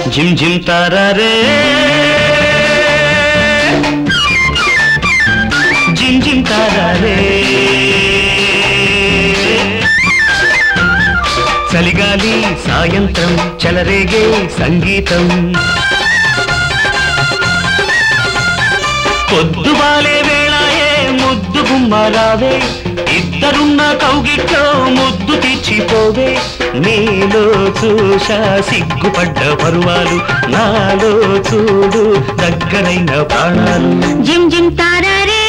gym జిమ్ తారారే జిమ్ జిమ్ తారారే చలిగాలి సాయంత్రం చెలరేగే సంగీతం పొద్దుబాలే వేళాయే ముద్దు గుమ్మరావే ఇద్దరున్న కౌగిట్లో ముద్దు తెచ్చిపోవే నీలో చూశా సిగ్గుపడ్డ పరువాలు నాలో చూడు దగ్గరైన ప్రాణాలు జిమ్ జిమ్ తారారే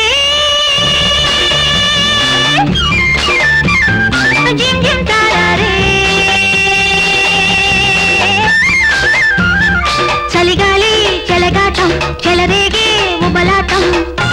జిమ్ జిమ్ తారారే చలిగాలి చెలగాటం చెలరేగే ఉబలాటం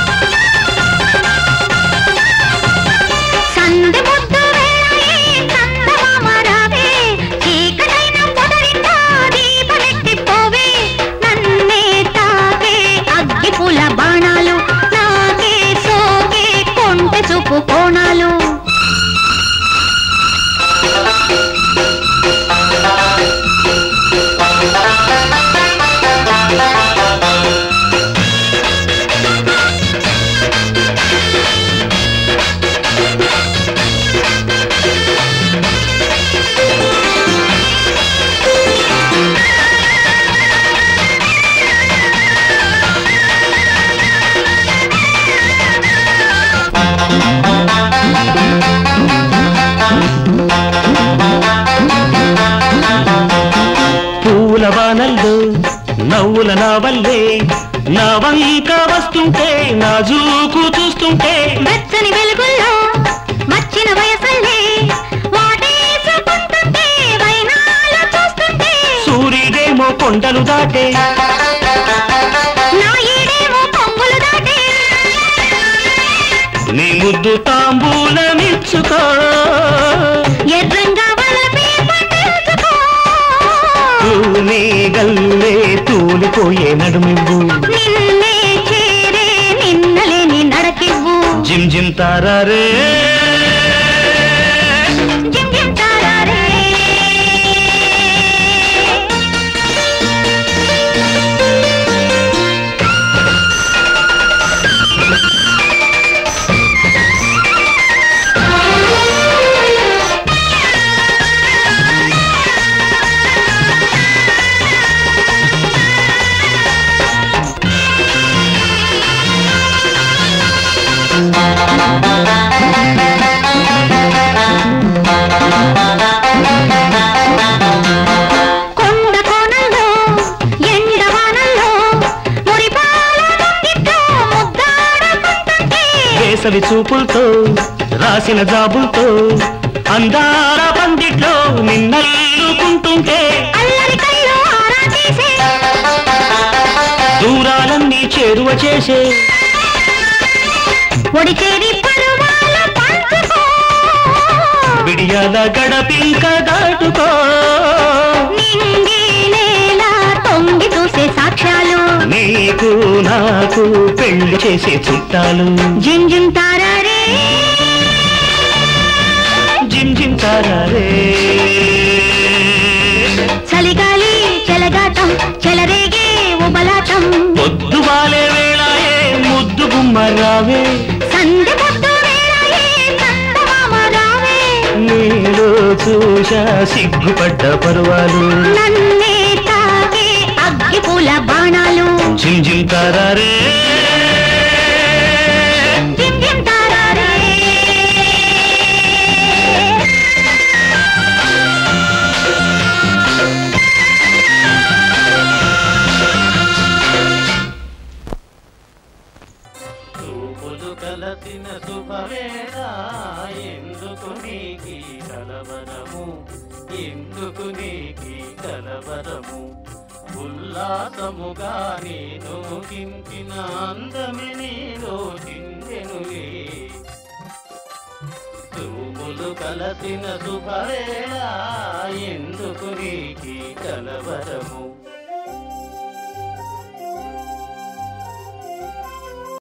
సందె ముద్దు వేళాయే చందమామ రావే చీకటైన పొదరింట దీపమెట్టిపోవే నన్నే తాకే అగ్గి పూల బాణాలు నాకే సోకే కొంటె చూపు కోణాలు పూల వానల్లో నవ్వుల నావల్లే నా వంక వస్తుంటే నా జూకు చూస్తుంటే వెచ్చని వెలుగుల్లో వచ్చిన వయసల్లే వాటేసుకుంటుంటే వైనాలు చూస్తుంటే సూర్యుడేమో కొండలు దాటే నా ఈడేమో పొంగులు దాటే నీ ముద్దు తాంబూలమిచ్చుకో ఎర్రంగా వలపే పండేసుకో తూనే గల్లే తూలిపోయే నడుమివ్వు నిన్నే చేరే నిన్నలేని నడకివ్వు జిమ్ జిమ్ తారారే జిమ్ జిమ్ తారారే కొండ కోణంలో ఎండవానల్లో మురిపాల ముంగిట్లో ముద్దాడుకుంటుంటే వేసవి చూపులతో రాసిన జాబులతో అందాల పందిట్లో నిన్నల్లుకుంటుంటే అల్లరి కళ్ళు ఆరా తీసే దూరాలన్నీ చేరువ చేసే ఒడి చేరి పరువాల పంచుకో విడియాల గడపింక దాటుకో నింగి నేల తొంగి చూసే సాక్ష్యాలు నీకు నాకు పెళ్లి చేసే చుట్టాలు జిమ్ జిమ్ తారారే జిమ్ జిమ్ తారారే చలిగాలి చెలగాటం చెలరేగే ఉబలాటం పొద్దు వాలే వేళాయే ముద్దు గుమ్మరావే సంధ్య పొద్దు వేళాయే చందమామ రావే నీలో చూశా సిగ్గుపడ్డ పర్వాలు నన్నే తాకే అగ్గి పూల బాణాలు జిమ్ జిమ్ తారారే జిమ్ జిమ్ తారారే చూపులు కలసిన శుభవేళ ఎందుకు నీకి కలవరము ఎందుకు నీకి కలవరము ఉల్లాసముగా నేను కించిన అందమి నీలో చిందెనులే చూపులు కలసిన శుభవేళ ఎందుకు నీకి కలవరము